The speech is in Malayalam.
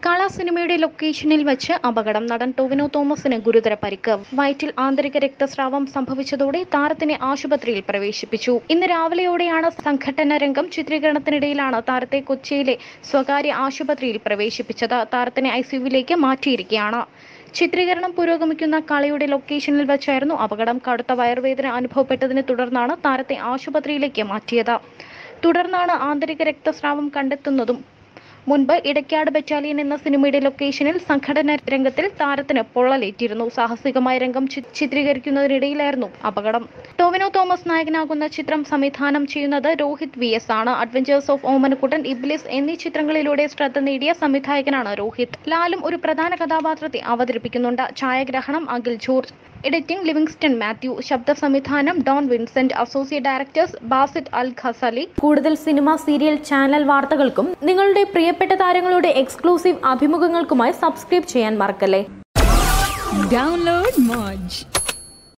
കള സിനിമയുടെ ലൊക്കേഷനിൽ വെച്ച് അപകടം നടൻ ടൊവിനോ തോമസിന് ഗുരുതര പരിക്ക് വയറ്റിൽ ആന്തരിക രക്തസ്രാവം സംഭവിച്ചതോടെ താരത്തിനെ ആശുപത്രിയിൽ പ്രവേശിപ്പിച്ചു ഇന്ന് രാവിലെയോടെയാണ് സംഘട്ടന രംഗം ചിത്രീകരണത്തിനിടയിലാണ് താരത്തെ കൊച്ചിയിലെ സ്വകാര്യ ആശുപത്രിയിൽ പ്രവേശിപ്പിച്ചത് താരത്തിനെ ഐസിയുവിലേക്ക് മാറ്റിയിരിക്കുകയാണ് ചിത്രീകരണം പുരോഗമിക്കുന്ന കളിയുടെ ലൊക്കേഷനിൽ വെച്ചായിരുന്നു അപകടം കടുത്ത വയറുവേദന അനുഭവപ്പെട്ടതിനെ തുടർന്നാണ് താരത്തെ ആശുപത്രിയിലേക്ക് മാറ്റിയത് തുടർന്നാണ് ആന്തരിക രക്തസ്രാവം കണ്ടെത്തുന്നതും മുൻപ് ഇടയ്ക്കാട് ബറ്റാലിയൻ എന്ന സിനിമയുടെ ലൊക്കേഷനിൽ സംഘടന രംഗത്തിൽ താരത്തിന് പൊള്ളലേറ്റിരുന്നു സാഹസികമായ രംഗം ചി- ചിത്രീകരിക്കുന്നതിനിടയിലായിരുന്നു അപകടം ടോവിനോ തോമസ് നായകനാകുന്ന ചിത്രം സംവിധാനം ചെയ്യുന്നത് രോഹിത് വി എസ് ആണ് അഡ്വഞ്ചേഴ്സ് ഓഫ് ഓമനക്കുട്ടൻ ഇബ്ലിസ് എന്നീ ചിത്രങ്ങളിലൂടെ ശ്രദ്ധ നേടിയ സംവിധായകനാണ് രോഹിത് ലാലും ഒരു പ്രധാന കഥാപാത്രത്തെ അവതരിപ്പിക്കുന്നുണ്ട് ഛായാഗ്രഹണം അഖിൽ ജോർജ് എഡിറ്റിംഗ് ലിവിങ്സ്റ്റൺ മാത്യു ശബ്ദ സംവിധാനം ഡോൺ വിൻസെന്റ് അസോസിയേറ്റ് ഡയറക്ടേഴ്സ് ബാസിറ്റ് അൽ ഖസലി കൂടുതൽ സിനിമ സീരിയൽ ചാനൽ വാർത്തകൾക്കും നിങ്ങളുടെ പ്രിയപ്പെട്ട താരങ്ങളുടെ എക്സ്ക്ലൂസീവ് അഭിമുഖങ്ങൾക്കുമായി സബ്സ്ക്രൈബ് ചെയ്യാൻ മറക്കല്ലേ Download Moj.